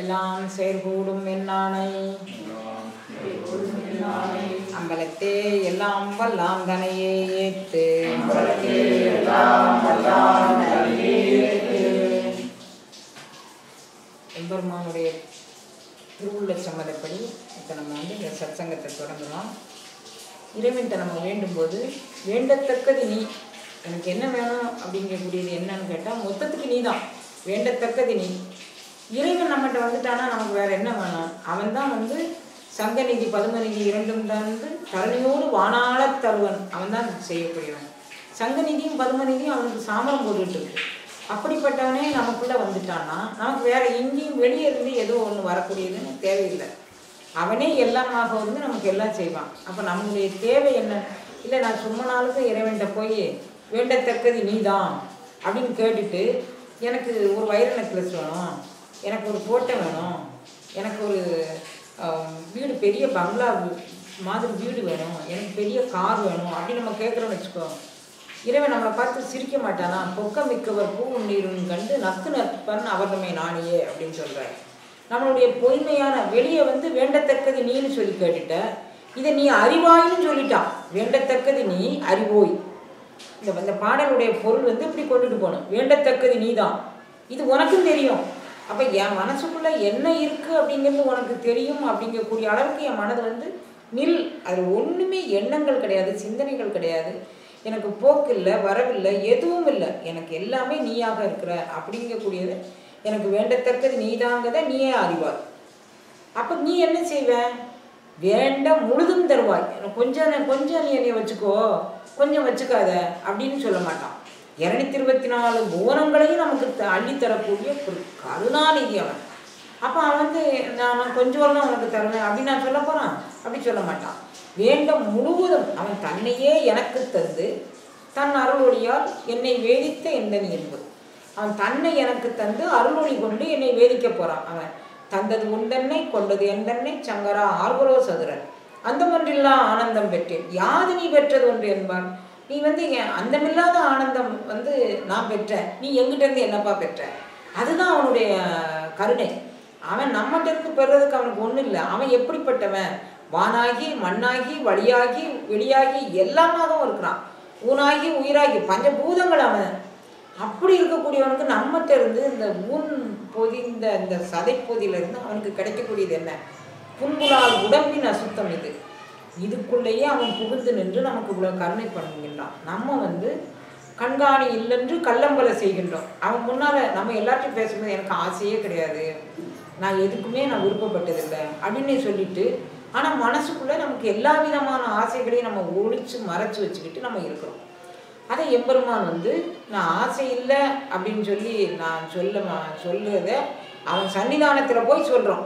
எல்லாம் செயற்கூடும் என்னானை அம்பலத்தே எல்லாம் வல்லாம் தனையே ஏற்று எம்பெருமானுடைய திருவுள்ள சம்மதப்படி இப்போ நம்ம வந்து இந்த சத்சங்கத்தை தொடங்குறோம் இறைவன்கிட்ட நம்ம வேண்டும்போது வேண்டத்தக்கது நீ எனக்கு என்ன வேணும் அப்படிங்கக்கூடியது என்னன்னு கேட்டால் மொத்தத்துக்கு நீ தான் வேண்டத்தக்கது நீ இறைவன் நம்மகிட்ட வந்துட்டானா நமக்கு வேற என்ன வேணும் அவன் தான் வந்து சங்கநிதி பதுமநிதி இரண்டும் தந்து தரணியோடு வானாளத் தருவன் அவன் தான் செய்யக்கூடியவன் சங்கநிதியும் பதுமநிதியும் அவனுக்கு சாமரம் போட்டுட்டு இருக்கு அப்படிப்பட்டவனே நமக்குள்ள வந்துட்டான்னா நமக்கு வேற எங்கேயும் வெளியே இருந்து ஏதோ ஒன்று வரக்கூடியதுன்னு தேவையில்லை அவனே எல்லாமாக வந்து நமக்கு எல்லாம் செய்வான் அப்போ நம்மளுடைய தேவை என்ன இல்லை நான் சும்மா நாளுக்கு இறைவன்கிட்ட போய் வேண்டத்தக்கது நீ தான் அப்படின்னு கேட்டுட்டு எனக்கு ஒரு வைர நெக்லஸ் வேணும் எனக்கு ஒரு போட்டோ வேணும் எனக்கு ஒரு ஆஹ், வீடு பெரிய பங்களா வீ- மாதிரி வீடு வேணும் எனக்கு பெரிய கார் வேணும் அப்படின்னு நம்ம கேட்குறோம்னு வச்சுக்கோ இறைவன் நம்மளை பார்த்து சிரிக்க மாட்டானா பொக்க மிக்கவர் பூ நீரும் கண்டு நக்கு நற்பன் அவர்தமை நாணியே அப்படின்னு சொல்றாரு நம்மளுடைய பொய்மையான வெளியே வந்து வேண்டத்தக்கது நீன்னு சொல்லி கேட்டுட்ட இதை நீ அறிவாயின்னு சொல்லிட்டான் வேண்டத்தக்கது நீ அறிவோய் இந்த இந்த பாடலுடைய பொருள் வந்து இப்படி கொண்டுட்டு போகணும் வேண்டத்தக்கது நீதான் இது உனக்கும் தெரியும் அப்போ என் மனசுக்குள்ள என்ன இருக்கு அப்படிங்கிறது உனக்கு தெரியும் அப்படிங்கக்கூடிய அளவுக்கு என் மனது வந்து நில் அது ஒன்றுமே எண்ணங்கள் கிடையாது சிந்தனைகள் கிடையாது எனக்கு போக்கு இல்லை வரவில்லை எதுவும் இல்லை எனக்கு எல்லாமே நீயாக இருக்கிற அப்படிங்கக்கூடியது எனக்கு வேண்டத்தக்கது நீதாங்கத நீயே அறிவாய் அப்போ நீ என்ன செய்வ வேண்ட முழுதும் தருவாய் எனக்கு கொஞ்சம் நே- கொஞ்சம் நீ என்னை வச்சுக்கோ கொஞ்சம் வச்சுக்காத அப்படின்னு சொல்ல மாட்டான் இரநூத்தி இருபத்தி நாலு புவனங்களையும் நமக்கு த- அள்ளித் தரக்கூடிய ஒரு கருணாநிதி அவன் அப்போ அவன் வந்து நான் நான் கொஞ்சம் தான் உனக்கு தருவேன் அப்படின்னு நான் சொல்ல போகிறான் அப்படி சொல்ல மாட்டான் வேண்ட முழுவதும் அவன் தன்னையே எனக்கு தந்து தன் அருளொளியால் என்னை வேதித்த எந்தன் என்பது அவன் தன்னை எனக்கு தந்து அருளொளி கொண்டு என்னை வேதிக்க போறான் அவன் தந்தது உண்டன்னை கொண்டது எந்தன்னை சங்கரா ஆர்வரோ சதுரன் அந்தமொன்றில்லா ஆனந்தம் பெற்றேன் யாது நீ பெற்றது ஒன்று என்பான் நீ வந்து என் அந்தமில்லாத ஆனந்தம் வந்து நான் பெற்றேன் நீ எங்கிட்ட இருந்து என்னப்பா பெற்ற அதுதான் அவனுடைய கருணை அவன் நம்மகிட்ட இருந்து பெறுறதுக்கு அவனுக்கு ஒன்றும் இல்லை அவன் எப்படிப்பட்டவன் வானாகி மண்ணாகி வழியாகி வெளியாகி எல்லாமாகவும் இருக்கிறான் ஊனாகி உயிராகி பஞ்சபூதங்கள் அவன் அப்படி இருக்கக்கூடியவனுக்கு நம்மகிட்ட இருந்து இந்த ஊன் பொதிந்த இந்த சதை பொதியிலிருந்து அவனுக்கு கிடைக்கக்கூடியது என்ன புன்புலால் உடம்பின் அசுத்தம் இது இதுக்குள்ளேயே அவன் புகுந்து நின்று நமக்கு இவ்வளோ கருணை பண்ணுகின்றான் நம்ம வந்து கண்காணி இல்லென்று கள்ளம்பல செய்கின்றோம் அவன் முன்னால் நம்ம எல்லாத்தையும் பேசும்போது எனக்கு ஆசையே கிடையாது நான் எதுக்குமே நான் விருப்பப்பட்டதில்லை அப்படின்னு சொல்லிட்டு ஆனால் மனசுக்குள்ளே நமக்கு எல்லா விதமான ஆசைகளையும் நம்ம ஒழிச்சு மறைச்சு வச்சுக்கிட்டு நம்ம இருக்கிறோம் அதை எம்பெருமான் வந்து நான் ஆசை இல்லை அப்படின்னு சொல்லி நான் சொல்ல சொல்லுறத அவன் சன்னிதானத்தில் போய் சொல்கிறோம்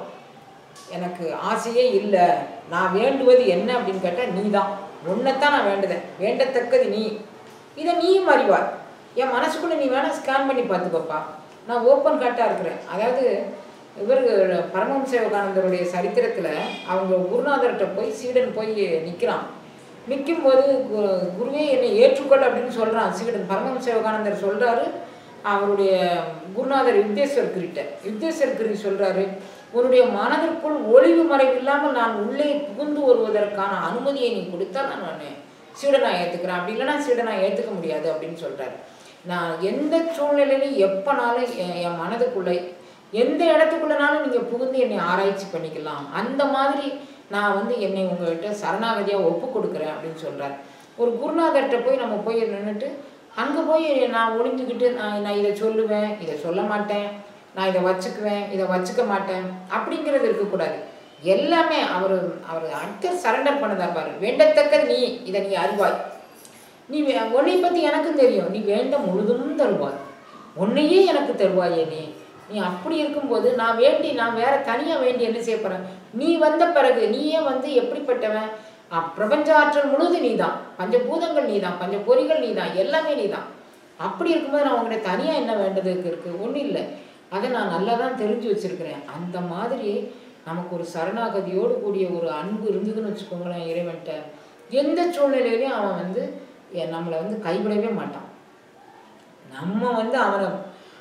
எனக்கு ஆசையே இல்லை நான் வேண்டுவது என்ன அப்படின்னு கேட்டால் நீ தான் உன்னைத்தான் நான் வேண்டுதேன் வேண்டத்தக்கது நீ இதை நீயும் அறிவார் என் மனசுக்குள்ளே நீ வேணால் ஸ்கேன் பண்ணி பார்த்துக்கோப்பா நான் ஓப்பன் காட்டாக இருக்கிறேன் அதாவது இவர் பரமஹம்ச சிவகானந்தருடைய சரித்திரத்தில் அவங்க குருநாதர்கிட்ட போய் சீடன் போய் நிற்கிறான் நிற்கும்போது கு- குருவே என்னை ஏற்றுக்கொள் அப்படின்னு சொல்கிறான் சீடன் பரமஹம்ச சிவகானந்தர் சொல்கிறாரு அவருடைய குருநாதர் யுக்தேஸ்வர் கிரிட்ட யுக்தேஸ்வர் கிரி சொல்கிறாரு உன்னுடைய மனதிற்குள் ஒளிவு மறைவு இல்லாமல் நான் உள்ளே புகுந்து வருவதற்கான அனுமதியை நீ கொடுத்தால் நான் உன்னை சீடனா ஏற்றுக்கிறேன் அப்படி இல்லைன்னா சீடனா ஏற்றுக்க முடியாது அப்படின்னு சொல்கிறாரு நான் எந்த சூழ்நிலையிலும் எப்போனாலும் என் என் மனதுக்குள்ளே எந்த இடத்துக்குள்ளனாலும் நீங்கள் புகுந்து என்னை ஆராய்ச்சி பண்ணிக்கலாம் அந்த மாதிரி நான் வந்து என்னை உங்கள்கிட்ட சரணாகதியாக ஒப்பு கொடுக்குறேன் அப்படின்னு சொல்கிறார் ஒரு குருநாதர்கிட்ட போய் நம்ம போய் நின்றுட்டு அங்கே போய் நான் ஒளிஞ்சுக்கிட்டு நான் நான் இதை சொல்லுவேன் இதை சொல்ல மாட்டேன் நான் இதை வச்சுக்குவேன் இதை வச்சுக்க மாட்டேன் அப்படிங்கிறது இருக்கக்கூடாது எல்லாமே அவர் அவர் அடுத்த சரண்டர் பண்ணதா பாரு வேண்டத்தக்க நீ இதை நீ அறிவாய் நீ வே- உன்னை பற்றி எனக்கும் தெரியும் நீ வேண்ட முழுதும் தருவாய் உன்னையே எனக்கு தருவாயே நீ நீ அப்படி இருக்கும்போது நான் வேண்டி நான் வேற தனியாக வேண்டி என்ன செய்ய போகிறேன் நீ வந்த பிறகு நீயே வந்து எப்படிப்பட்டவன் அ, பிரபஞ்ச ஆற்றல் முழுது நீ தான் பஞ்சபூதங்கள் நீ தான் பஞ்ச பொறிகள் நீ தான் எல்லாமே நீ தான் அப்படி இருக்கும்போது நான் உங்கள்கிட்ட தனியாக என்ன வேண்டதுக்கு இருக்குது ஒன்றும் இல்லை அதை நான் நல்லா தான் தெரிஞ்சு வச்சிருக்கிறேன் அந்த மாதிரி நமக்கு ஒரு சரணாகதியோடு கூடிய ஒரு அன்பு இருந்ததுன்னு வச்சுக்கோங்களேன் இறைவன்கிட்ட எந்த சூழ்நிலையிலையும் அவன் வந்து எ- நம்மளை வந்து கைவிடவே மாட்டான் நம்ம வந்து அவனை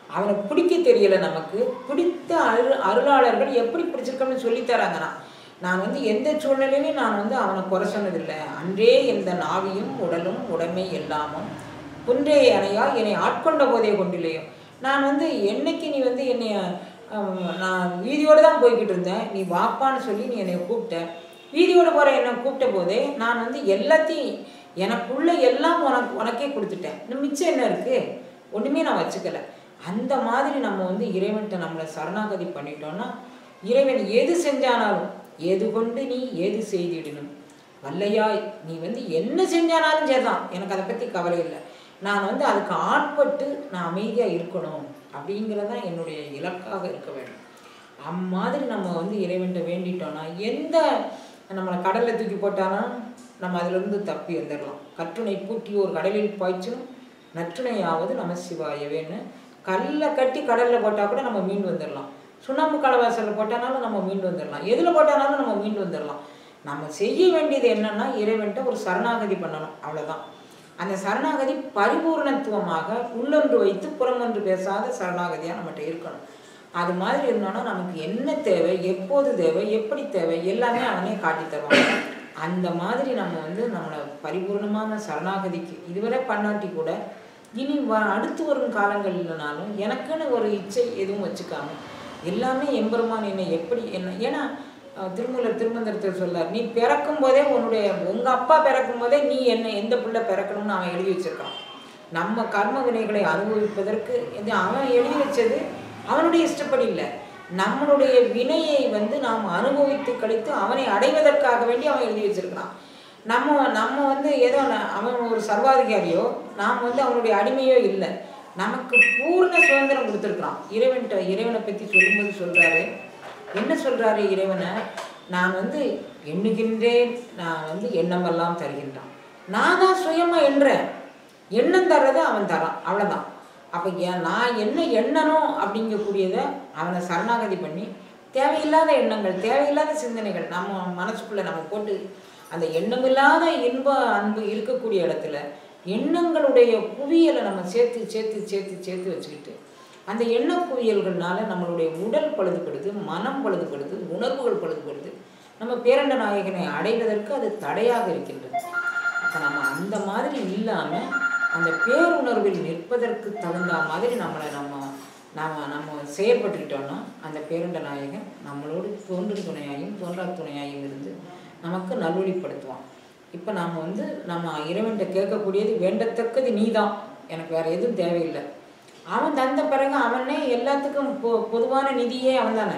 அவனை பிடிக்க தெரியல நமக்கு பிடித்த அரு அருளாளர்கள் எப்படி பிடிச்சிருக்கோம்னு சொல்லித் தராங்கண்ணா நான் வந்து எந்த சூழ்நிலையிலையும் நான் வந்து அவனை குறை சொன்னதில்லை அன்றே எந்த நாவியும் உடலும் உடைமை எல்லாமும் குன்றே அணையா என்னை ஆட்கொண்ட போதே கொண்டில்லையோ நான் வந்து என்னைக்கு நீ வந்து என்னை ஆம், நான் வீதியோடு தான் போய்கிட்டு இருந்தேன் நீ வாப்பான்னு சொல்லி நீ என்னை கூப்பிட்ட வீதியோடு போகிற என்னை கூப்பிட்ட போதே நான் வந்து எல்லாத்தையும் எனக்குள்ள எல்லாம் உனக்கு உனக்கே கொடுத்துட்டேன் இன்னும் மிச்சம் என்ன இருக்குது ஒன்றுமே நான் வச்சுக்கல அந்த மாதிரி நம்ம வந்து இறைவன்கிட்ட நம்மளை சரணாகதி பண்ணிட்டோம்னா இறைவன் எது செஞ்சானாலும் எது கொண்டு நீ ஏது செய்திடணும் வல்லையாய் நீ வந்து என்ன செஞ்சானாலும் சரிதான் எனக்கு அதை பற்றி கவலை இல்லை நான் வந்து அதுக்கு ஆட்பட்டு நான் அமைதியாக இருக்கணும் அப்படிங்கிறதான் என்னுடைய இலக்காக இருக்க வேண்டும் அம்மாதிரி நம்ம வந்து இறைவன்கிட்ட வேண்டிட்டோம்னா எந்த நம்மளை கடலில் தூக்கி போட்டாலும் நம்ம அதிலிருந்து தப்பி வந்துடலாம் கற்றுணை பூட்டி ஒரு கடலில் பாய்ச்சும் நற்றுணையாவது நம சிவாயவேன்னு கல்லை கட்டி கடலில் போட்டால் கூட நம்ம மீண்டு வந்துடலாம் சுண்ணாம்பு கலவாசலில் போட்டானாலும் நம்ம மீண்டு வந்துடலாம் எதில் போட்டானாலும் நம்ம மீண்டு வந்துடலாம் நம்ம செய்ய வேண்டியது என்னன்னா இறைவன்கிட்ட ஒரு சரணாகதி பண்ணணும் அவ்வளவுதான் அந்த சரணாகதி பரிபூர்ணத்துவமாக உள்ளொன்று வைத்து புறமொன்று பேசாத சரணாகதியாக நம்மகிட்ட இருக்கணும் அது மாதிரி இருந்தோன்னா நமக்கு என்ன தேவை எப்போது தேவை எப்படி தேவை எல்லாமே அவனே காட்டி தருவான் அந்த மாதிரி நம்ம வந்து நம்மளை பரிபூர்ணமான சரணாகதிக்கு இதுவரை பண்ணாட்டி கூட இனி வ அடுத்து வரும் காலங்கள் இல்லைனாலும் எனக்குன்னு ஒரு இச்சை எதுவும் வச்சுக்காம எல்லாமே எம்பெருமான் என்னை எப்படி என்ன ஏன்னா அஹ், திருமூலர் திருமந்திரத்தில் சொல்லார் நீ பிறக்கும் போதே உன்னுடைய உங்க அப்பா பிறக்கும் போதே நீ என்ன எந்த பிள்ளை பிறக்கணும்னு அவன் எழுதி வச்சிருக்கான் நம்ம கர்ம வினைகளை அனுபவிப்பதற்கு இது அவன் எழுதி வச்சது அவனுடைய இஷ்டப்படி இல்லை நம்மளுடைய வினையை வந்து நாம் அனுபவித்து கழித்து அவனை அடைவதற்காக வேண்டி அவன் எழுதி வச்சிருக்கிறான் நம்ம நம்ம வந்து ஏதோ ந- அவன் ஒரு சர்வாதிகாரியோ நாம் வந்து அவனுடைய அடிமையோ இல்லை நமக்கு பூர்ண சுதந்திரம் கொடுத்துருக்குறான் இறைவன்கிட்ட இறைவனை பற்றி சொல்லும்போது சொல்றாரு என்ன சொல்றாரு இறைவனை நான் வந்து எண்ணுகின்றேன் நான் வந்து எண்ணமெல்லாம் தருகின்றான் நான் தான் சுயமா எண்ணுறேன் எண்ணம் தர்றதை அவன் தரான் அவ்வளவுதான் அப்போ ஏன் நான் என்ன எண்ணணும் அப்படிங்கக்கூடியதை அவனை சரணாகதி பண்ணி தேவையில்லாத எண்ணங்கள் தேவையில்லாத சிந்தனைகள் நம்ம மனசுக்குள்ள நம்ம போட்டு அந்த எண்ணமில்லாத இன்ப அன்பு இருக்கக்கூடிய இடத்துல எண்ணங்களுடைய குவியலை நம்ம சேர்த்து சேர்த்து சேர்த்து சேர்த்து வச்சுக்கிட்டு அந்த எண்ண குவியல்கள்னால நம்மளுடைய உடல் பழுதுபடுது மனம் பழுதுபடுது உணர்வுகள் பழுதுபடுது நம்ம பேரண்ட நாயகனை அடைவதற்கு அது தடையாக இருக்கின்றது அப்போ நம்ம அந்த மாதிரி இல்லாமல் அந்த பேருணர்வில் நிற்பதற்கு தகுந்த மாதிரி நம்மளை நம்ம நாம் நம்ம செயற்பட்டுக்கிட்டோம்னா அந்த பேரண்ட நாயகன் நம்மளோடு தோன்றும் துணையாயும் தோன்றா துணையாயும் இருந்து நமக்கு நல்வழிப்படுத்துவான் இப்போ நாம் வந்து நம்ம இறைவன்கிட்ட கேட்கக்கூடியது வேண்டத்தக்கது நீதான் எனக்கு வேற எதுவும் தேவையில்லை அவன் தந்த பிறகு அவனே எல்லாத்துக்கும் பொ பொதுவான நிதியே அவன் தானே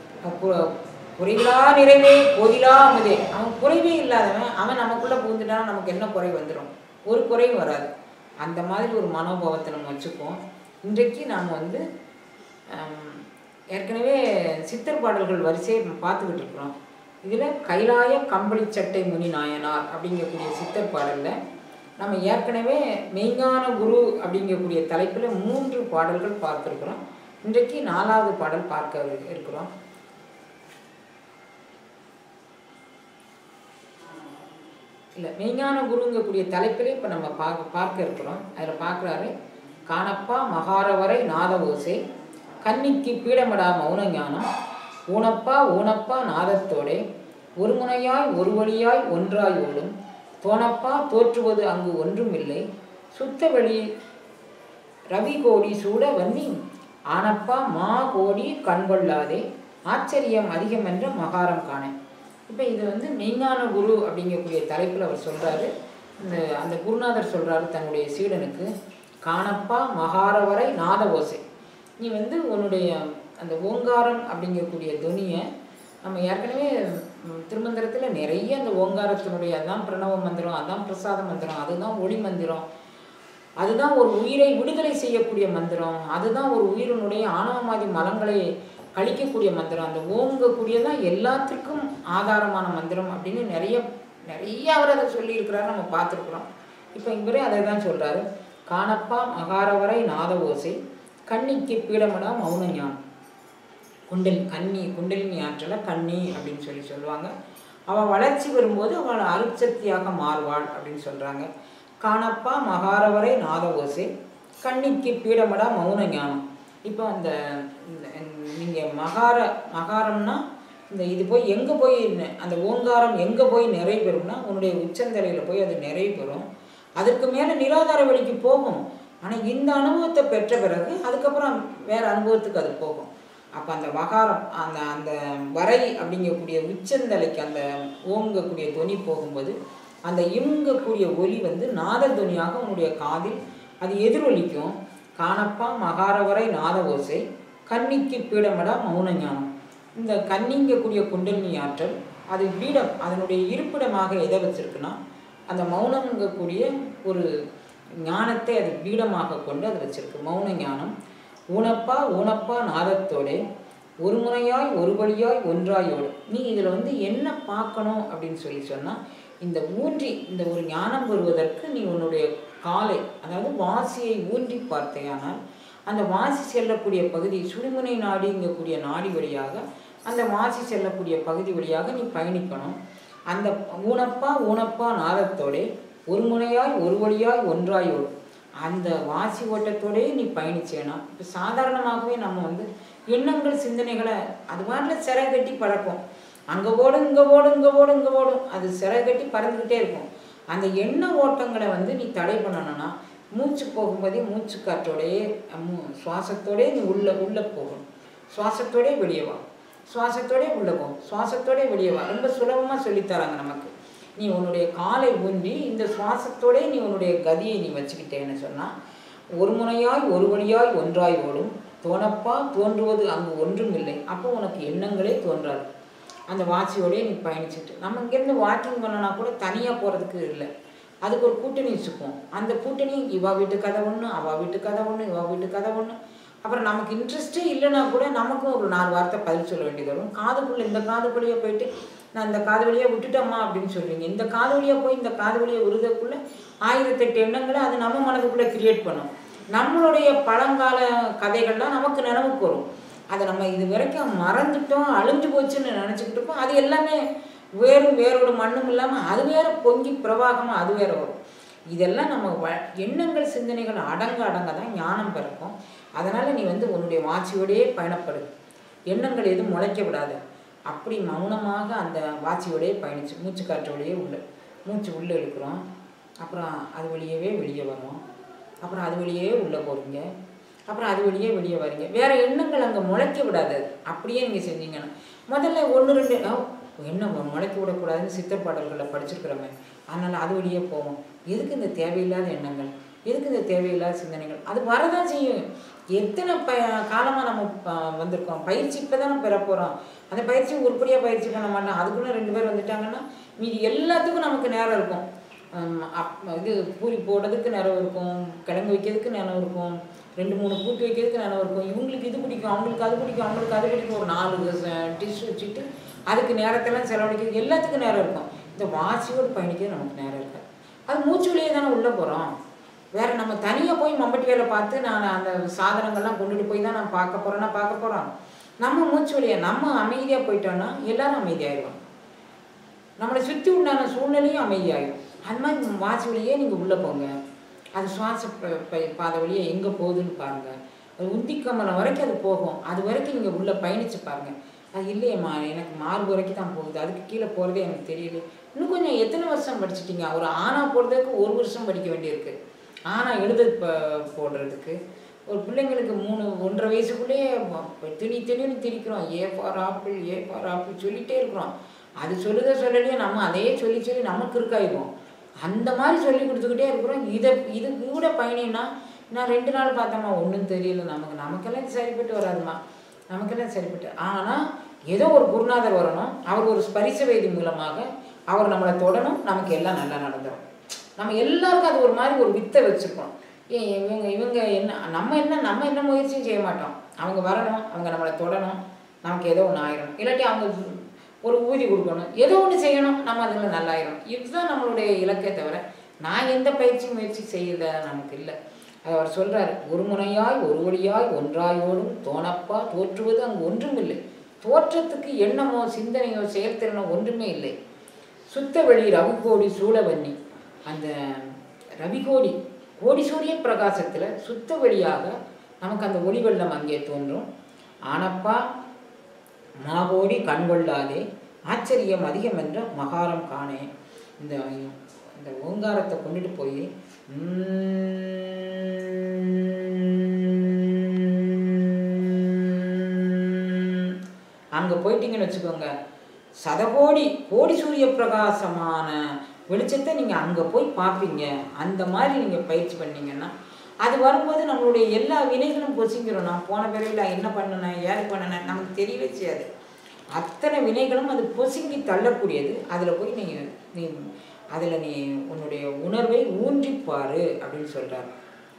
குறைவிலா நிறைவே போதிலா அமுதே அவன் குறைவே இல்லாதவன் அவன் நமக்குள்ளே புகுந்துட்டானா நமக்கு என்ன குறை வந்துடும் ஒரு குறையும் வராது அந்த மாதிரி ஒரு மனோபாவத்தை நம்ம வச்சுப்போம் இன்றைக்கு நாம் வந்து ஆம், ஏற்கனவே சித்தர் பாடல்கள் வரிசையை பார்த்துக்கிட்டு இருக்கிறோம் இதில் கைலாய கம்பளி சட்டை முனி நாயனார் அப்படிங்கக்கூடிய சித்தர் பாடலில் நம்ம ஏற்கனவே மெய்ஞான குரு அப்படிங்கக்கூடிய தலைப்பில் மூன்று பாடல்கள் பார்த்துருக்குறோம் இன்றைக்கு நாலாவது பாடல் பார்க்க இருக்கிறோம் இல்லை மெய்ஞான குருங்கக்கூடிய தலைப்பிலே இப்போ நம்ம பார்க்க பார்க்க இருக்கிறோம் அதில் பார்க்குறாரு காணப்பா மகாரவரை நாத ஓசை கன்னிக்கு பீடமடா மௌன ஞானம் ஊனப்பா ஊனப்பா நாதத்தோடே ஒரு முனையாய் ஒரு வழியாய் ஒன்றாய் ஓடும் தோணப்பா தோற்றுவது அங்கு ஒன்றும் இல்லை சுத்த வெளி ரவி கோடி சூட வன்னி ஆனப்பா மா கோடி கண்கொள்ளாதே ஆச்சரியம் அதிகம் என்ற மகாரம் காண இப்போ இது வந்து மெய்ஞான குரு அப்படிங்கக்கூடிய தலைப்பில் அவர் சொல்கிறாரு இந்த அந்த குருநாதர் சொல்கிறாரு தன்னுடைய சீடனுக்கு காணப்பா மகாரவரை நாத ஓசை நீ வந்து உன்னுடைய அந்த ஓங்காரம் அப்படிங்கக்கூடிய துணியை நம்ம ஏற்கனவே ம், திருமந்திரத்தில் நிறைய அந்த ஓங்காரத்தினுடைய அதான் பிரணவ மந்திரம் அதான் பிரசாத மந்திரம் அதுதான் ஒளி மந்திரம் அதுதான் ஒரு உயிரை விடுதலை செய்யக்கூடிய மந்திரம் அதுதான் ஒரு உயிரினுடைய ஆணவமாதி மலங்களை கழிக்கக்கூடிய மந்திரம் அந்த ஓங்கக்கூடியதான் எல்லாத்திற்கும் ஆதாரமான மந்திரம் அப்படின்னு நிறைய நிறைய அவர் அதை சொல்லியிருக்கிறாரு நம்ம பார்த்துருக்குறோம் இப்போ இவரே அதை தான் சொல்கிறாரு காணப்பா மகாரவரை நாத ஓசை கன்னிக்கு பீடமடா மௌன ஞானம் குண்டல் கன்னி குண்டலினி ஆற்றலை கன்னி அப்படின்னு சொல்லி சொல்லுவாங்க அவள் வளர்ச்சி வரும்போது அவள் அருட்சக்தியாக மாறுவாள் அப்படின்னு சொல்கிறாங்க காணப்பா மகாரவரை நாத ஓசை கன்னிக்கு பீடமடா மௌன ஞானம் இப்போ அந்த நீங்கள் மகார மகாரம்னா இந்த இது போய் எங்கே போய் நெ- அந்த ஓங்காரம் எங்கே போய் நிறைவு பெறும்னா உன்னுடைய உச்சந்தலையில் போய் அது நிறைவு பெறும் அதற்கு மேலே நிராதார வழிக்கு போகும் ஆனால் இந்த அனுபவத்தை பெற்ற பிறகு அதுக்கப்புறம் வேற அனுபவத்துக்கு அது போகும் அப்போ அந்த வகாரம் அந்த அந்த வரை அப்படிங்கக்கூடிய உச்சந்தலைக்கு அந்த ஓங்கக்கூடிய தொனி போகும்போது அந்த இம்ங்கக்கூடிய ஒலி வந்து நாத தொனியாக உன்னுடைய காதில் அது எதிரொலிக்கும் காணப்பா மகாரவரை நாத ஓசை கன்னிக்கு பீடமடா மௌன ஞானம் இந்த கன்னிங்கக்கூடிய குண்டலினி ஆற்றல் அது பீடம் அதனுடைய இருப்பிடமாக எதை வச்சிருக்குன்னா அந்த மௌனங்கக்கூடிய ஒரு ஞானத்தை அது பீடமாக கொண்டு அது வச்சிருக்கு மௌன ஞானம் ஊனப்பா ஊனப்பா நாதத்தோடே ஒரு முறையாய் ஒரு வழியாய் ஒன்றாயோடு நீ இதில் வந்து என்ன பார்க்கணும் அப்படின்னு சொல்லி சொன்னால் இந்த ஊன்றி இந்த ஒரு ஞானம் வருவதற்கு நீ உன்னுடைய காலை அதாவது வாசியை ஊன்றி பார்த்தேயானால் அந்த வாசி செல்லக்கூடிய பகுதி சுடுமுனை நாடிங்கக்கூடிய நாடி வழியாக அந்த வாசி செல்லக்கூடிய பகுதி வழியாக நீ பயணிக்கணும் அந்த ஊனப்பா ஊனப்பா நாதத்தோடே ஒரு முனையாய் ஒரு வழியாய் ஒன்றாயோடு அந்த வாசி ஓட்டத்தோடே நீ பயணிச்சேனா இப்போ சாதாரணமாகவே நம்ம வந்து எண்ணங்கள் சிந்தனைகளை அது பாட்டில் சிறை கட்டி பழக்கம் அங்கே ஓடும் இங்கே ஓடும் இங்கே ஓடும் இங்கே ஓடும் அது சிறை கட்டி பறந்துக்கிட்டே இருக்கும் அந்த எண்ண ஓட்டங்களை வந்து நீ தடை பண்ணணும்னா மூச்சு போகும்போதே மூச்சு காற்றோடையே மூ சுவாசத்தோடே நீ உள்ள உள்ளே போகணும் சுவாசத்தோடே வெளியே வா சுவாசத்தோடே உள்ளே போ சுவாசத்தோடே வெளியே வா ரொம்ப சுலபமாக சொல்லித்தராங்க நமக்கு நீ உன்னுடைய காலை ஊன்றி இந்த சுவாசத்தோடே நீ உன்னுடைய கதியை நீ வச்சுக்கிட்டேன்னு சொன்னால் ஒரு முனையாய் ஒரு வழியாய் ஒன்றாய் ஓடும் தோணப்பா தோன்றுவது அங்கு ஒன்றும் இல்லை அப்போ உனக்கு எண்ணங்களே தோன்றாது அந்த வாட்சியோடய நீ பயணிச்சுட்டு நம்ம இங்கேருந்து வாக்கிங் பண்ணனா கூட தனியாக போகிறதுக்கு இல்லை அதுக்கு ஒரு கூட்டணி வச்சுக்குவோம் அந்த கூட்டணி இவா வீட்டு கதை ஒன்று அவள் வீட்டு கதை ஒன்று இவா வீட்டு கதை ஒன்று அப்புறம் நமக்கு இன்ட்ரெஸ்டே இல்லைன்னா கூட நமக்கும் ஒரு நாலு வார்த்தை பதில் சொல்ல வேண்டியது வரும் காதுக்குள்ளே இந்த காது வழியாக போயிட்டு நான் இந்த காது வழியாக விட்டுட்டோம்மா அப்படின்னு சொல்லுவீங்க இந்த காது வழியாக போய் இந்த காது வழியாக விருதக்குள்ளே ஆயிரத்தெட்டு எண்ணங்களை அது நம்ம மனதுக்குள்ளே கிரியேட் பண்ணும் நம்மளுடைய பழங்கால கதைகள்லாம் நமக்கு நினைவுக்கு வரும் அதை நம்ம இது வரைக்கும் மறந்துட்டோம் அழிஞ்சு போச்சுன்னு நினச்சிக்கிட்டு இருப்போம் அது எல்லாமே வேறும் வேரோட மண்ணும் இல்லாமல் அது வேற பொங்கி பிரவாகமாக அது வேற வரும் இதெல்லாம் நம்ம வ எண்ணங்கள் சிந்தனைகள் அடங்க அடங்க தான் ஞானம் பிறக்கும் அதனால் நீ வந்து உன்னுடைய வாட்சியோடையே பயணப்படு எண்ணங்கள் எதுவும் முளைக்க விடாது அப்படி மௌனமாக அந்த வாட்சியோடையே பயணிச்சு மூச்சு காற்றோடையே உள்ள மூச்சு உள்ளே இழுக்கிறோம் அப்புறம் அது வழியவே வெளியே வரும் அப்புறம் அது வழியே உள்ளே போகிறீங்க அப்புறம் அது வழியே வெளியே வரீங்க வேற எண்ணங்கள் அங்கே முளைக்க விடாது அது. அப்படியே நீங்கள் செஞ்சீங்கன்னா முதல்ல ஒன்று ரெண்டு ஆ, எண்ணம் முளைக்க விடக்கூடாதுன்னு சித்தர் பாடல்களில் படிச்சிருக்கிறோமே அதனால் அது வழியே போவோம் எதுக்கு இந்த தேவையில்லாத எண்ணங்கள் எதுக்கு இந்த தேவையில்லாத சிந்தனைகள் அது வரதான் செய்யும் எத்தனை ப காலமாக நம்ம ப- வந்திருக்கோம் பயிற்சி இப்போ தானே பெற போகிறோம் அந்த பயிற்சி உருப்படியாக பயிற்சி பண்ண மாட்டோம் அதுக்குள்ளே ரெண்டு பேர் வந்துட்டாங்கன்னா மீதி எல்லாத்துக்கும் நமக்கு நேரம் இருக்கும் ஹம், அப் இது பூரி போடுறதுக்கு நேரம் இருக்கும் கிழங்கு வைக்கிறதுக்கு நேரம் இருக்கும் ரெண்டு மூணு கூட்டு வைக்கிறதுக்கு நேரம் இருக்கும் இவங்களுக்கு இது பிடிக்கும் அவங்களுக்கு அது பிடிக்கும் அவங்களுக்கு அது பிடிக்கும் ஒரு நாலு டிஷ் வச்சுட்டு அதுக்கு நேரத்தெல்லாம் செலவழிக்கிறது எல்லாத்துக்கும் நேரம் இருக்கும் இந்த வாசியோடு பயணிக்கிறது நமக்கு நேரம் இருக்காது அது மூச்சு வழியே தானே உள்ளே போகிறோம் வேற நம்ம தனியாக போய் மம்பட்டி வேலை பார்த்து நான் அந்த சாதனங்கள்லாம் கொண்டுட்டு போய் தான் நான் பார்க்க போகிறேன்னா பார்க்க போகிறோம் நம்ம மூச்சு வழியை நம்ம அமைதியாக போயிட்டோம்னா எல்லாரும் அமைதியாயிடுவாங்க நம்மளை சுற்றி உண்டான சூழ்நிலையும் அமைதியாயிடும் அது மாதிரி வாசி வழியே நீங்கள் உள்ளே போங்க அது சுவாச ப- ப- பாதை வழியே எங்கே போகுதுன்னு பாருங்கள் அது உந்தி கமலம் வரைக்கும் அது போகும் அது வரைக்கும் நீங்கள் உள்ளே பயணிச்சு பாருங்க அது இல்லையம்மா எனக்கு மார்பு வரைக்கும் தான் போகுது அதுக்கு கீழே போகிறதே எனக்கு தெரியல இன்னும் கொஞ்சம் எத்தனை வருஷம் படிச்சிட்டீங்க ஒரு ஆனா போடுறதுக்கு ஒரு வருஷம் படிக்க வேண்டியிருக்கு ஆனா எழுத ப போடுறதுக்கு ஒரு பிள்ளைங்களுக்கு மூணு ஒன்றரை வயசுக்குள்ளேயே ப- திணி திணின்னு திணிக்கிறோம் A for apple A for apple சொல்லிகிட்டே இருக்கிறோம் அது சொல்லுத சொல்லலையே நம்ம அதையே சொல்லி சொல்லி நமக்கு இருக்காயிடும் அந்த மாதிரி சொல்லி கொடுத்துக்கிட்டே இருக்கிறோம் இதை இது கூட பயணினா நான் ரெண்டு நாள் பார்த்தேம்மா ஒன்றும் தெரியல நமக்கு நமக்கெல்லாம் இது சரிப்பட்டு வராதும்மா நமக்கெல்லாம் சரிப்பட்டு ஆனால் ஏதோ ஒரு குருநாதர் வரணும் அவர் ஒரு ஸ்பரிச வேதி மூலமாக அவர் நம்மளை தொடணும் நமக்கு எல்லாம் நல்லா நடந்துடும் நம்ம எல்லாருக்கும் அது ஒரு மாதிரி ஒரு வித்தை வச்சுருக்கோம் ஏன் இவங்க இவங்க என்ன நம்ம என்ன நம்ம என்ன முயற்சியும் செய்ய மாட்டோம் அவங்க வரணும் அவங்க நம்மளை தொடணும் நமக்கு ஏதோ ஒன்று ஆயிரும் இல்லாட்டி அவங்க ஒரு ஊதி கொடுக்கணும் ஏதோ ஒன்று செய்யணும் நம்ம அதில் நல்லாயிரும் இதுதான் நம்மளுடைய இலக்கே தவிர நான் எந்த பயிற்சி முயற்சி செய்யல நமக்கு இல்லை அது அவர் சொல்றாரு ஒரு முனையாய் ஒரு வழியாய் ஒன்றாயோடும் தோணப்பா தோற்றுவது அங்கு ஒன்றுமில்லை தோற்றத்துக்கு எண்ணமோ சிந்தனையோ செயல்திறனோ ஒன்றுமே இல்லை சுத்த வெளி ரவிகோடி சூழவன்னி அந்த ரவிகோடி கோடி சூரிய பிரகாசத்தில் சுத்த வெளியாக நமக்கு அந்த ஒளி வெள்ளம் அங்கே தோன்றும் ஆனப்பா மாகோடி கண்கொள்ளாதே ஆச்சரியம் அதிகம் என்ற மகாரம் காணே இந்த இந்த ஓங்காரத்தை கொண்டுட்டு போய் அங்கே போயிட்டீங்கன்னு வச்சுக்கோங்க சதகோடி கோடி சூரிய பிரகாசமான வெளிச்சத்தை நீங்கள் அங்கே போய் பார்ப்பீங்க அந்த மாதிரி நீங்கள் பயிற்சி பண்ணீங்கன்னா அது வரும்போது நம்மளுடைய எல்லா வினைகளும் பொசிக்கிறோம் நான் போன பிறவியில் என்ன பண்ணினேன் ஏது பண்ணினேன் நமக்கு தெரியவே செய்யாது அத்தனை வினைகளும் அது பொசுங்கி தள்ளக்கூடியது அதில் போய் நீ நீ அதில் நீ உன்னுடைய உணர்வை ஊன்றிப்பாரு அப்படின்னு சொல்கிறார்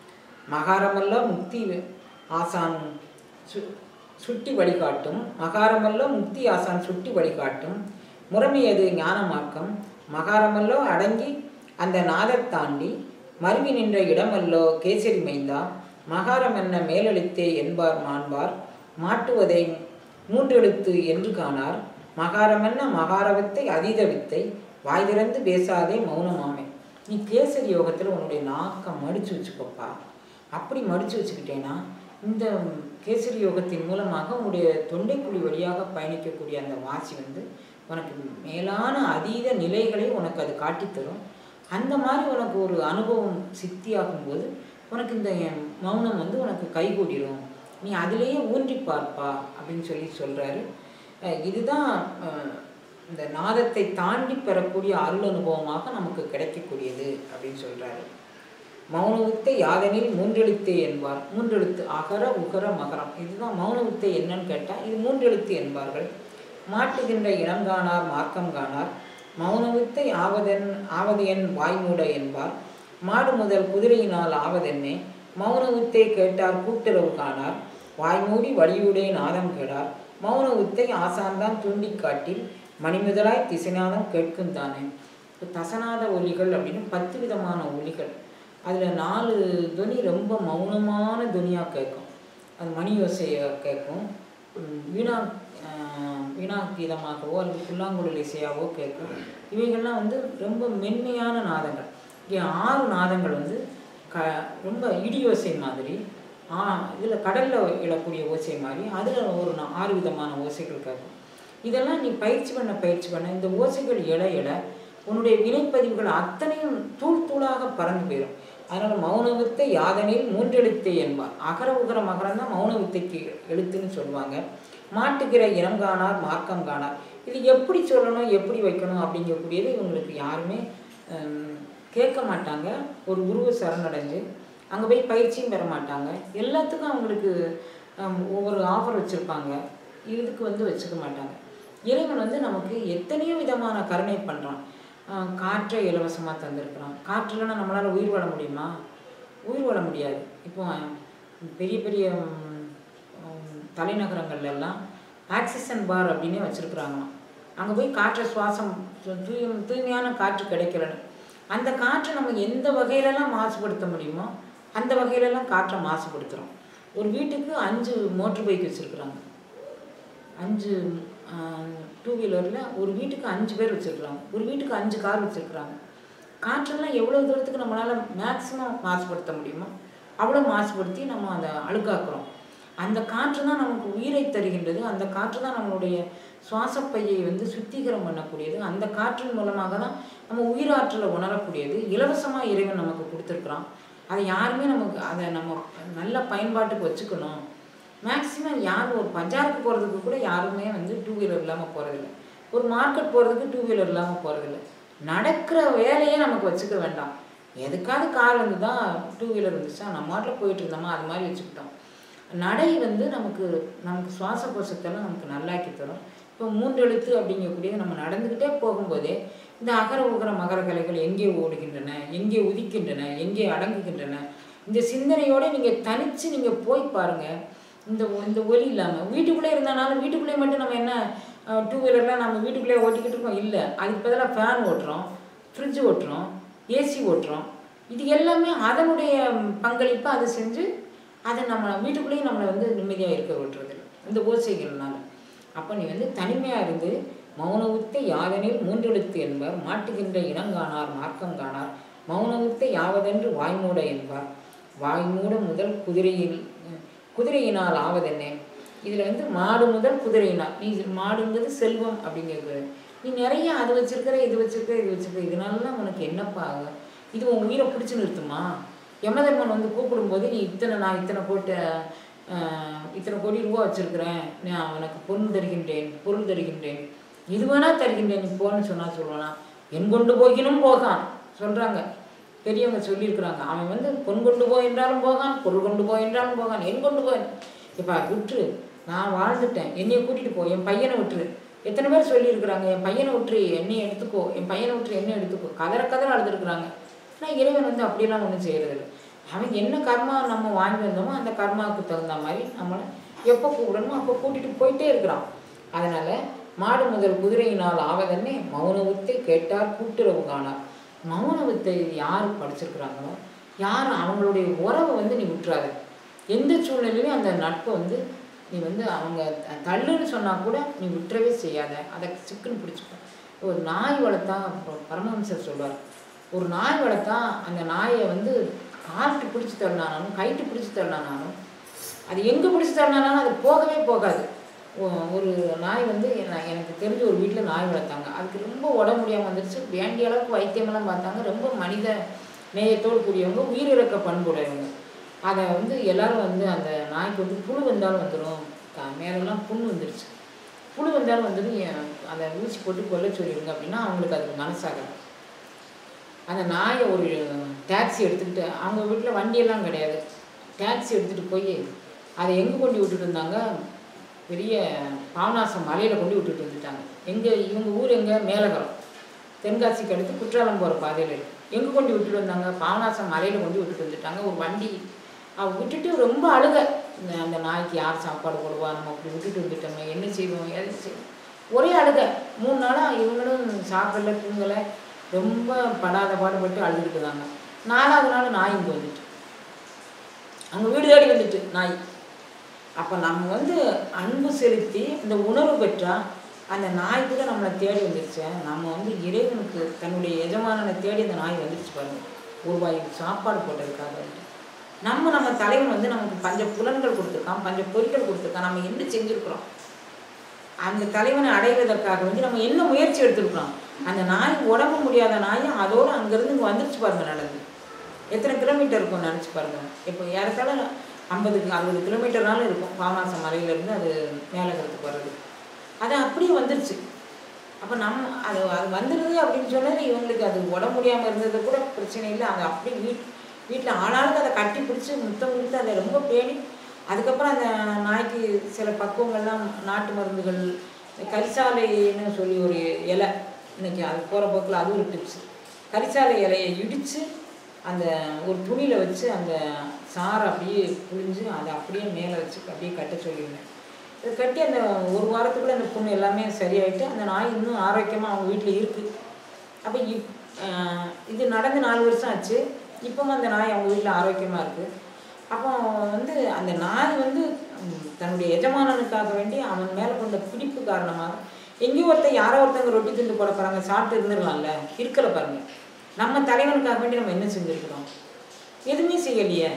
மகாரமெல்லாம் முக்தி ஆசான் சு சுட்டி வழிகாட்டும் மகாரமல்லோ முக்தி ஆசான் சுட்டி வழிகாட்டும் முறைமையது ஞான மார்க்கம் மகாரமல்லோ அடங்கி அந்த நாதத் தாண்டி மருவி நின்ற இடமல்லோ கேசரி மைந்தா மகாரம் என்ன மேலெழுத்தே என்பார் மாண்பார் மாட்டுவதை மூன்றெழுத்து என்று காணார் மகாரமென்ன மகாரவத்தை அதீத வித்தை வாய் திறந்து பேசாதே மௌனமாமே நீ கேசரி யோகத்தில் உன்னுடைய நாக்கம் மடிச்சு வச்சுக்கோப்பா அப்படி மடிச்சு வச்சுக்கிட்டேன்னா இந்த கேசரி யோகத்தின் மூலமாக உன்னுடைய தொண்டைக்குழி வழியாக பயணிக்கக்கூடிய அந்த வாசி வந்து உனக்கு மேலான அதீத நிலைகளை உனக்கு அது காட்டித்தரும் அந்த மாதிரி உனக்கு ஒரு அனுபவம் சித்தியாகும் போது உனக்கு இந்த மௌனம் வந்து உனக்கு கைகூடிடும் நீ அதிலேயே ஊன்றி பார்ப்பா அப்படின்னு சொல்லி சொல்கிறாரு இதுதான் அஹ், இந்த நாதத்தை தாண்டி பெறக்கூடிய அருள் அனுபவமாக நமக்கு கிடைக்கக்கூடியது அப்படின்னு சொல்கிறாரு மௌன வித்தை யாதெனில் மூன்றெழுத்தே என்பார் மூன்றெழுத்து அகர உகர மகரம் இதுதான் மௌன வித்தை என்னன்னு கேட்டால் இது மூன்றெழுத்து என்பார்கள் மாட்டுகின்ற இனம் காணார் மார்க்கம் காணார் மௌன வித்தை ஆவதென் ஆவது என் வாய்மூட என்பார் மாடு முதல் குதிரையினால் ஆவதென்னே மௌன வித்தை கேட்டார் கூட்டுறவு காணார் வாய்மூடி வழியுடைய நாதம் கேடார் மௌன வித்தை ஆசான்தான் தூண்டிக் காட்டில் மணிமுதலாய் திசைநாதம் கேட்கும் தானே இப்போ தசநாத ஒலிகள் அப்படின்னு பத்து விதமான ஒலிகள் அதில் நாலு துனி ரொம்ப மௌனமான துனியாக கேட்கும் அது மணி யோசையை கேட்கும் உம் வீணா ஆஹ் வீணா கீதமாகவோ அல்லது புல்லாங்குழல் இசையாவோ கேட்கும் இவைகள்லாம் வந்து ரொம்ப மென்மையான நாதங்கள் இங்கே ஆறு நாதங்கள் வந்து க ரொம்ப இடி ஓசை மாதிரி ஆ இதில் கடலில் எழக்கூடிய ஓசை மாதிரி அதில் ஒரு நா- ஆறு விதமான ஓசைகள் கேட்கும் இதெல்லாம் நீ பயிற்சி பண்ண பயிற்சி பண்ண இந்த ஓசைகள் எழ எழ உன்னுடைய வினைப்பதிவுகள் அத்தனையும் தூள் தூளாக பறந்து போயிடும் அதனால் மௌன வித்தை யாதனில் மூன்றெழுத்தை என்பார் அகர உகர மகரம் தான் மௌன வித்தைக்கு எழுத்துன்னு சொல்லுவாங்க மாட்டுகிற இனம் காணார் மார்க்கம் காணார் இது எப்படி சொல்லணும் எப்படி வைக்கணும் அப்படிங்கக்கூடியது இவங்களுக்கு யாருமே ஹம், கேட்க மாட்டாங்க ஒரு உருவ சரணடைஞ்சு அங்கே போய் பயிற்சியும் பெற மாட்டாங்க எல்லாத்துக்கும் அவங்களுக்கு ஹம், ஒவ்வொரு ஆஃபர் வச்சுருப்பாங்க இதுக்கு வந்து வச்சுக்க மாட்டாங்க இறைவன் வந்து நமக்கு எத்தனையோ விதமான கருணை பண்ணுறான் காற்றை இலவசமாக தந்திருக்கிறான் காற்றுலன்னா நம்மளால் உயிர் வாழ முடியுமா உயிர் வாழ முடியாது இப்போ அஹ், பெரிய பெரிய உம், உம், தலைநகரங்கள்ல எல்லாம் ஆக்சிஜன் பார் அப்படின்னே வச்சுருக்குறாங்களாம் அங்கே போய் காற்றை சுவாசம் சு- தூய் தூய்மையான காற்று கிடைக்கலன்னு அந்த காற்றை நம்ம எந்த வகையிலலாம் மாசுபடுத்த முடியுமோ அந்த வகையிலலாம் காற்றை மாசுபடுத்துகிறோம் ஒரு வீட்டுக்கு அஞ்சு மோட்டர் பைக் வச்சுருக்குறாங்க அஞ்சு டூ வீலரில் ஒரு வீட்டுக்கு அஞ்சு பேர் வச்சுருக்குறாங்க ஒரு வீட்டுக்கு அஞ்சு கார் வச்சுருக்குறாங்க காற்றெல்லாம் எவ்வளோ தூரத்துக்கு நம்மளால் மேக்ஸிமம் மாசுபடுத்த முடியுமோ அவ்வளோ மாசுபடுத்தி நம்ம அதை அழுக்காக்குறோம் அந்த காற்று தான் நமக்கு உயிரை தருகின்றது அந்த காற்று தான் நம்மளுடைய சுவாசப்பையை வந்து சுத்திகரம் பண்ணக்கூடியது அந்த காற்றின் மூலமாக தான் நம்ம உயிராற்றலை உணரக்கூடியது இலவசமாக இறைவன் நமக்கு கொடுத்துருக்குறான் அதை யாருமே நமக்கு அதை நம்ம நல்ல பயன்பாட்டுக்கு வச்சுக்கணும் மேக்ஸிமம் யாரும் ஒரு பஜாருக்கு போகிறதுக்கு கூட யாருமே வந்து டூ வீலர் இல்லாமல் போகிறதில்ல ஒரு மார்க்கெட் போகிறதுக்கு டூ வீலர் இல்லாமல் போகிறதில்ல நடக்கிற வேலையே நமக்கு வச்சுக்க வேண்டாம் எதுக்காவது கார் வந்து தான் டூ வீலர் வந்துச்சா நம்ம மாட்டில் போயிட்டு இருந்தோமா அது மாதிரி வச்சுக்கிட்டோம் நடை வந்து நமக்கு நமக்கு சுவாச கோஷத்தெல்லாம் நமக்கு நல்லாக்கி தரும் இப்போ மூன்று எழுத்து அப்படிங்கக்கூடியது நம்ம நடந்துக்கிட்டே போகும்போதே இந்த அகர உகர மகர கலைகள் எங்கே ஓடுகின்றன எங்கே உதிக்கின்றன எங்கே அடங்குகின்றன இந்த சிந்தனையோட நீங்கள் தனித்து நீங்கள் போய் பாருங்கள் இந்த ஒ- இந்த ஒலி இல்லாமல் வீட்டுக்குள்ளே இருந்தனாலும் வீட்டுக்குள்ளே மட்டும் நம்ம என்ன டூ வீலர்லாம் நம்ம வீட்டுக்குள்ளே ஓட்டிக்கிட்டு இருக்கோம் இல்லை அதுக்கு பதிலாக ஃபேன் ஓட்டுறோம் ஃப்ரிட்ஜ் ஓட்டுறோம் ஏசி ஓட்டுறோம் இது எல்லாமே அதனுடைய பங்களிப்பை அது செஞ்சு அதை நம்ம வீட்டுக்குள்ளேயும் நம்மளை வந்து நிம்மதியாக இருக்க விட்டுறதில்ல இந்த ஓசைகள்னால அப்போ நீ வந்து தனிமையாக இருந்து மௌன வித்தை யாதெனில் மூன்றெழுத்து என்பார் மாட்டுகின்ற இனங்காணார் மார்க்கம் காணார் மௌன வித்தை யாவதென்று வாய்மூட என்பார் வாய்மூட முதல் குதிரையில் குதிரையினால் ஆவதென்னே இதில் வந்து மாடு முதல் குதிரையினால் நீ மாடுங்கிறது செல்வம் அப்படிங்கிறது நீ நிறைய அது வச்சிருக்கிற இது வச்சிருக்கிற இது வச்சிருக்கிற இதனாலலாம் உனக்கு என்னப்பா ஆகும்? இது உன் உயிரை பிடிச்சி நிறுத்துமா யமதர்மன் வந்து கூப்பிடும்போது நீ இத்தனை நான் இத்தனை போட்ட ஆஹ், இத்தனை கோடி ரூபா வச்சிருக்கிறேன் நான் உனக்கு பொன் தருகின்றேன் பொருள் தருகின்றேன் இது வேணா தருகின்றேன் நீ போன்னு சொன்னா சொல்லுவானா என் கொண்டு போகினும் போகான் சொல்றாங்க பெரியவங்க சொல்லியிருக்கிறாங்க அவன் வந்து பொன் கொண்டு போய் என்றாலும் போகான் பொருள் கொண்டு போய் என்றாலும் போகான் என் கொண்டு போய் இப்போ விட்டுரு நான் வாழ்ந்துட்டேன் என்னைய கூட்டிட்டு போ என் பையனை விட்டுரு எத்தனை பேர் சொல்லியிருக்கிறாங்க என் பையனை விட்டுரு என்னைய எடுத்துக்கோ என் பையனை விட்டுரு என்ன எடுத்துக்கோ கதற கதற அழுதுருக்குறாங்க ஆனால் இறைவன் வந்து அப்படியெல்லாம் ஒன்றும் செய்யறதில்லை அவன் என்ன கர்மா நம்ம வாங்கி வந்தோமோ அந்த கர்மாவுக்கு தகுந்த மாதிரி நம்மளை எப்போ கூப்பிடணுமோ அப்போ கூட்டிட்டு போயிட்டே இருக்கிறான் அதனால மாடு முதல் குதிரையினால் ஆவதன்னே மௌன வித்தை கேட்டார் கூட்டுறவு காணார் மௌன வித்தை யார் படிச்சிருக்கிறாங்களோ யார் அவங்களுடைய உறவை வந்து நீ விட்டுறாத எந்த சூழ்நிலையிலும் அந்த நட்பை வந்து நீ வந்து அவங்க த- தள்ளுன்னு சொன்னால் கூட நீ விட்டுறவே செய்யாத அதை சிக்குன்னு பிடிச்சிக்கோ ஒரு நாய் வளர்த்தா ப- பரமஹம்சர் சொல்வார் ஒரு நாய் வளர்த்தா அந்த நாயை வந்து காட்டு பிடிச்சி தள்ளினாலும் கைட்டு பிடிச்சி தள்ளினாலும் அது எங்கே பிடிச்சி தள்ளினாலும் அது போகவே போகாது ஒ- ஒரு நாய் வந்து என்ன- எனக்கு தெரிஞ்ச ஒரு வீட்டில் நாய் வளர்த்தாங்க அதுக்கு ரொம்ப உடம்பு முடியாமல் வந்துருச்சு வேண்டிய அளவுக்கு வைத்தியமெல்லாம் பார்த்தாங்க ரொம்ப மனித நேயத்தோடு கூடியவங்க உயிரிழக்க பண்புடையவங்க அதை வந்து எல்லாரும் வந்து அந்த நாய்க்கு வந்து புழு வந்தாலும் வந்துடும் மேலெல்லாம் புண்ணு வந்துருச்சு புழு வந்தாலும் வந்துடும் எ- அதை ஊசி போட்டு கொல்ல சொல்லிடுங்க அப்படின்னா அவங்களுக்கு அதுக்கு மனசாகல அந்த நாயை ஒரு டாக்ஸி எடுத்துக்கிட்டு அவங்க வீட்டில் வண்டியெல்லாம் கிடையாது டாக்ஸி எடுத்துகிட்டு போய் அதை எங்கே கொண்டு விட்டுட்டு இருந்தாங்க பெரிய பாவநாசம் மலையில் கொண்டு விட்டுட்டு வந்துட்டாங்க எங்கே இவங்க ஊர் எங்கே மேலகரம் தென்காசிக்கு அடுத்து குற்றாலம் போகிற பாதையில் இருக்கு எங்கே கொண்டு விட்டுட்டு வந்தாங்க பாவநாசம் மலையில் கொண்டு விட்டுட்டு வந்துட்டாங்க ஒரு வண்டி அவ விட்டுட்டு ரொம்ப அழுக இந்த அந்த நாய்க்கு யார் சாப்பாடு போடுவா நம்ம அப்படி விட்டுட்டு வந்துட்டோமே என்ன செய்வோம் எது செய்வோம் ஒரே அழுக மூணு நாளாக இவங்களும் சாப்பிடல தூங்கலை ரொம்ப படாத பாடுபட்டு அழுதுகிட்டு இருந்தாங்க நாலாவது நாள் நாய் இங்கே வந்துட்டு அவங்க வீடு தேடி வந்துட்டு நாய் அப்போ நம்ம வந்து அன்பு செலுத்தி இந்த உணர்வு பெற்றா அந்த நாய் கூட நம்மளை தேடி வந்துருச்சு நம்ம வந்து இறைவனுக்கு தன்னுடைய எஜமானனை தேடி அந்த நாய் வந்துருச்சு பாருங்க ஒரு வாய் சாப்பாடு போட்டதுக்காக வந்துட்டு நம்ம நம்ம தலைவன் வந்து நமக்கு பஞ்ச புலன்கள் கொடுத்துருக்கான் பஞ்ச பொருட்கள் கொடுத்துருக்கான் நம்ம என்ன செஞ்சுருக்கிறோம் அந்த தலைவனை அடைவதற்காக வந்து நம்ம என்ன முயற்சி எடுத்திருக்கிறோம் அந்த நாய் உடம்பு முடியாத நாய் அதோட அங்கேருந்து இங்கே வந்துருச்சு பாருங்க நடந்து எத்தனை கிலோமீட்டர் இருக்கும் நினச்சி பாருங்க இப்போ ஏறத்தாழ ஐம்பதுக்கு அறுபது கிலோமீட்டர்னாலும் இருக்கும் பாமாசம் மலையிலேருந்து அது மேலகரத்துக்கு வர்றது அது அப்படியே வந்துருச்சு அப்போ நம்ம அது அது வந்துடுது அப்படின்னு சொன்னது இவங்களுக்கு அது உடம்பு முடியாமல் இருந்தது கூட பிரச்சனை இல்லை அது அப்படியே வீட் வீட்டில் ஆளாளுக்கு அதை கட்டி பிடிச்சி முத்தம் கொடுத்து அதை ரொம்ப பேணி அதுக்கப்புறம் அந்த நாய்க்கு சில பக்குவங்கள்லாம் நாட்டு மருந்துகள் கரிசாலைன்னு சொல்லி ஒரு இலை இன்னைக்கு அது போகிற போக்கில் அது ஒரு டிப்ஸ் கரிசாலை இலையை இடித்து அந்த ஒரு துணியில் வச்சு அந்த சாறை அப்படியே புழிஞ்சு அதை அப்படியே மேலே வச்சு அப்படியே கட்ட சொல்லியிருந்தேன் இது கட்டி அந்த ஒரு வாரத்துக்குள்ள அந்த புண்ணு எல்லாமே சரியாயிட்டு அந்த நாய் இன்னும் ஆரோக்கியமாக அவங்க வீட்டில் இருக்குது அப்போ இப் ஆஹ் இது நடந்து நாலு வருஷம் ஆச்சு இப்பவும் அந்த நாய் அவங்க வீட்டில் ஆரோக்கியமாக இருக்குது அப்போ வந்து அந்த நாய் வந்து ம், தன்னுடைய எஜமானனுக்காக வேண்டி அவன் மேலே கொண்ட பிடிப்பு காரணமாக எங்கேயோ ஒருத்தன் யாரோ ஒருத்தங்க ரொட்டி துண்டு போட போகிறாங்க சாப்பிட்டு இருந்துடலாம்ல இருக்கல பாருங்க நம்ம தலைவனுக்காக வேண்டி நம்ம என்ன செஞ்சுருக்கிறோம் எதுவுமே செய்யலையே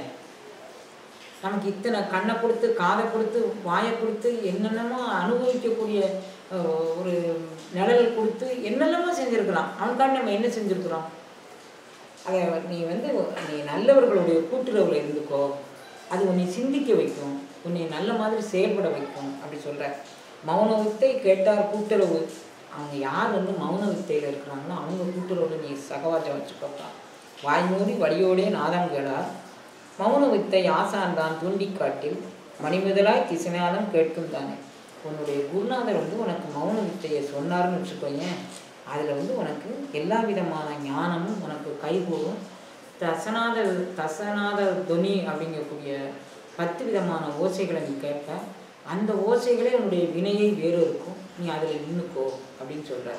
நமக்கு இத்தனை கண்ணை கொடுத்து காதை கொடுத்து வாயை கொடுத்து என்னென்னமோ அனுபவிக்கக்கூடிய அஹ், ஒரு நிழல் கொடுத்து என்னென்னமோ செஞ்சுருக்கலாம் அவனுக்காண்டி நம்ம என்ன செஞ்சுருக்கிறோம் அதை நீ வந்து நீ நல்லவர்களுடைய கூட்டுறவுல இருந்துக்கோ அது உன்னை சிந்திக்க வைக்கும் உன்னை நல்ல மாதிரி செயல்பட வைக்கும் அப்படி சொல்ற மௌன வித்தை கேட்டார் கூட்டுறவு அவங்க யார் வந்து மௌன வித்தையில் இருக்கிறாங்களோ அவங்க கூட்டுறவுல நீ சகவாஜம் வச்சுக்கோப்பா வாய்மூடி வழியோடே நாதம் கேளார் மௌன வித்தை ஆசான் தான் தூண்டிக்காட்டில் மணிமுதலாய் திசைநாதம் கேட்கும் தானே உன்னுடைய குருநாதர் வந்து உனக்கு மௌன வித்தையை சொன்னார்னு வச்சுக்கோயேன் அதில் வந்து உனக்கு எல்லா விதமான ஞானமும் உனக்கு கைகூடும் தசநாத தசநாத துனி அப்படிங்கக்கூடிய பத்து விதமான ஓசைகளை நீ கேட்ப அந்த ஓசைகளே உன்னுடைய வினையை வேறு இருக்கும் நீ அதில் நின்னுக்கோ அப்படின்னு சொல்ற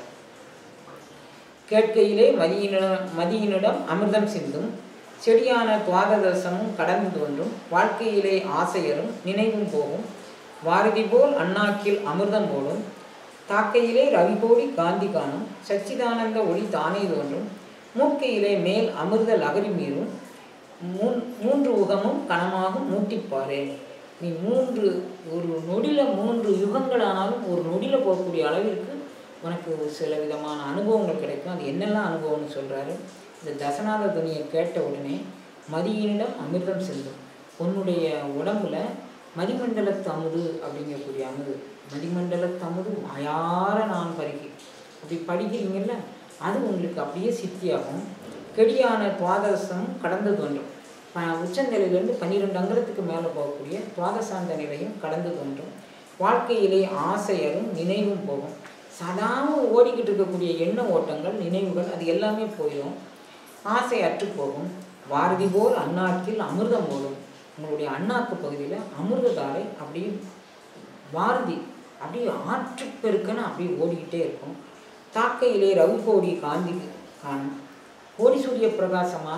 கேட்கையிலே மதியினிடம் மதியினிடம் அமிர்தம் சிந்தும் செடியான துவாததசமும் கடந்து தோன்றும் வாழ்க்கையிலே ஆசையரும் நினைவும் போகும் வாரதி போல் அண்ணாக்கில் அமிர்தம் போலும் தாக்கையிலே ரவி கோடி காந்தி காணும் சச்சிதானந்த ஒளி தானே தோன்றும் மூக்கையிலே மேல் அமிர்த லகரி மீறும் மூன் மூன்று உகமும் கணமாகும் மூட்டிப்பாரே நீ மூன்று ஒரு நொடியில் மூன்று யுகங்கள் ஆனாலும் ஒரு நொடியில் போகக்கூடிய அளவிற்கு உனக்கு சில விதமான அனுபவங்கள் கிடைக்கும் அது என்னெல்லாம் அனுபவம்னு சொல்கிறாரு இந்த தசநாத துணியை கேட்ட உடனே மதியினிடம் அமிர்தம் செல்லும் உன்னுடைய உடம்புல மதிமண்டலத்து அமுது அப்படிங்கக்கூடிய அமுது மதிமண்டலத்து அமுது மாயார நான் பருகி அப்படி படிக்கிறீங்கல்ல அது உங்களுக்கு அப்படியே சித்தியாகும் கெடியான துவாதசம் கடந்து தோன்றும் ப- உச்சநிலையிலேருந்து பன்னிரெண்டு அங்கலத்துக்கு மேலே போகக்கூடிய துவாதசாந்த நிலையும் கடந்து தோன்றும் வாழ்க்கையிலே ஆசையரும் நினைவும் போகும் சதாவும் ஓடிக்கிட்டு இருக்கக்கூடிய எண்ண ஓட்டங்கள் நினைவுகள் அது எல்லாமே போயிடும் ஆசை அற்று போகும் பாரதி போல் அந்நாட்டில் அமிர்தம் ஓடும் உங்களுடைய அண்ணாக்கு பகுதியில் அமிர்ததாரை அப்படியே பாரதி அப்படியே ஆற்று பெருக்குன்னு அப்படியே ஓடிக்கிட்டே இருக்கும் தாக்கையிலே ரவுகோடி காந்தி காணும் கோடி சூரிய பிரகாசமான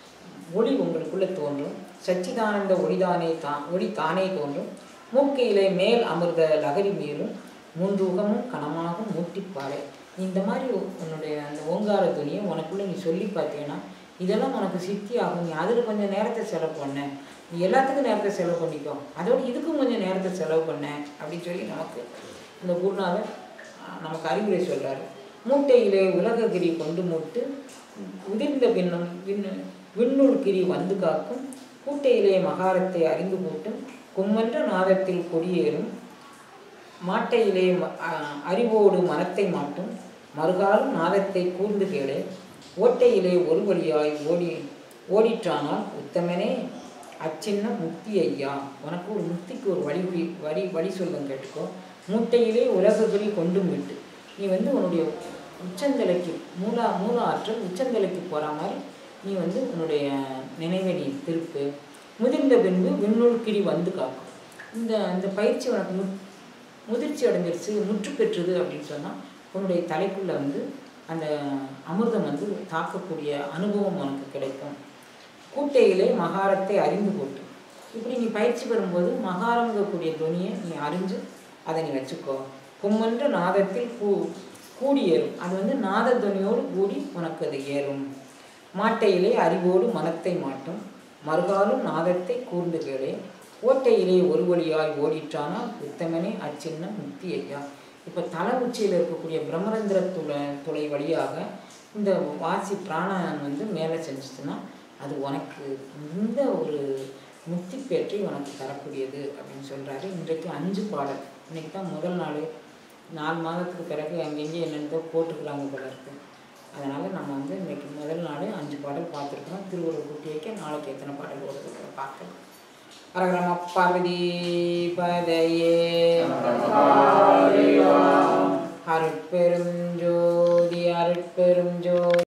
ஒளி உங்களுக்குள்ளே தோன்றும் சச்சிதானந்த ஒளிதானே தான் ஒளி தானே தோன்றும் மூக்கையிலே மேல் அமிர்த லகரி மீறும் மூன்று உகமும் கனமாகும் மூட்டிப்பாறை இந்த மாதிரி உன்னுடைய அந்த ஓங்கார துணியை உனக்குள்ளே நீ சொல்லி பார்த்தீங்கன்னா இதெல்லாம் உனக்கு சித்தி ஆகும் நீ அதில் கொஞ்சம் நேரத்தை செலவு பண்ண நீ எல்லாத்துக்கும் நேரத்தை செலவு பண்ணிக்கோ அதோட இதுக்கும் கொஞ்சம் நேரத்தை செலவு பண்ண அப்படின்னு சொல்லி நமக்கு அந்த குருநாதர் ஆஹ், நமக்கு அறிவுரை சொல்றாரு மூட்டையிலே உலககிரி கொண்டு மூட்டு உதிர்ந்த பின்னும் விண்ணு விண்ணுள் கிரி வந்து காக்கும் கூட்டையிலே மகாரத்தை அறிந்து கூட்டும் கும்மன்ற நாதத்தில் கொடியேறும் மாட்டையிலே ம- அ- அறிவோடு மனத்தை மாட்டும் மறுகாலும் நாதத்தை கூர்ந்து கேளு ஓட்டையிலே ஒரு வழியாய் ஓடி ஓடிற்றானால் உத்தமனே அச்சின்ன முக்தி ஐயா உனக்கு ஒரு முக்திக்கு ஒரு வழி வி- வழி வழி சொல்லும் கேட்டுக்கோ மூட்டையிலே உலககுறி கொண்டும் விட்டு நீ வந்து உன்னுடைய உச்சந்தலைக்கு மூலா மூல ஆற்றல் உச்சந்தலைக்கு போகிற மாதிரி நீ வந்து உன்னுடைய நினைவை நீ திருப்பு முதிர்ந்த பின்பு விண்ணுள் கிரி வந்து காக்கும் இந்த இந்த பயிற்சி உனக்கு மு முதிர்ச்சி அடைஞ்சிருச்சு முற்று பெற்றது அப்படின்னு சொன்னால் உன்னுடைய தலைக்குள்ளே வந்து அந்த அமிர்தம் வந்து தாக்கக்கூடிய அனுபவம் உனக்கு கிடைக்கும் கூட்டையிலே மகாரத்தை அறிந்து போட்டு இப்படி நீ பயிற்சி பெறும்போது மகாரங்கக்கூடிய துணியை நீ அறிஞ்சு அதை நீ வச்சுக்கோ கும்மன்ற நாதத்தில் கூ கூடி ஏறும் அது வந்து நாத துணியோடு கூடி உனக்கு அது ஏறும் மாட்டையிலே அறிவோடு மனத்தை மாட்டும் மறுகாலும் நாதத்தை கூர்ந்து கேளே ஓட்டையிலே ஒரு வழியாய் ஓடிற்றானால் உத்தமனே அச்சின்ன முக்தி ஐயா இப்போ தலை உச்சியில் இருக்கக்கூடிய பிரம்மரந்திர துளை துளை வழியாக இந்த வாசி பிராணாயம் வந்து மேலே செஞ்சுச்சுன்னா அது உனக்கு இந்த ஒரு முக்தி பேற்றை உனக்கு தரக்கூடியது அப்படின்னு சொல்கிறாரு இன்றைக்கு அஞ்சு பாடல் இன்னைக்கு தான் முதல் நாள் நாலு மாதத்துக்கு பிறகு அங்கங்கே என்னென்னதோ போட்டுக்கிறாங்க போல இருக்கு அதனால் நம்ம வந்து இன்னைக்கு முதல் நாள் அஞ்சு பாடல் பார்த்துருக்கோம் திருவள்ளுவர் குட்டி வைக்க நாளைக்கு எத்தனை பாடல் வருது பார்க்கலாம் அரகரம பார்வதி பதையே அருட்பெரும் ஜோதி அருட்பெரும் ஜோதி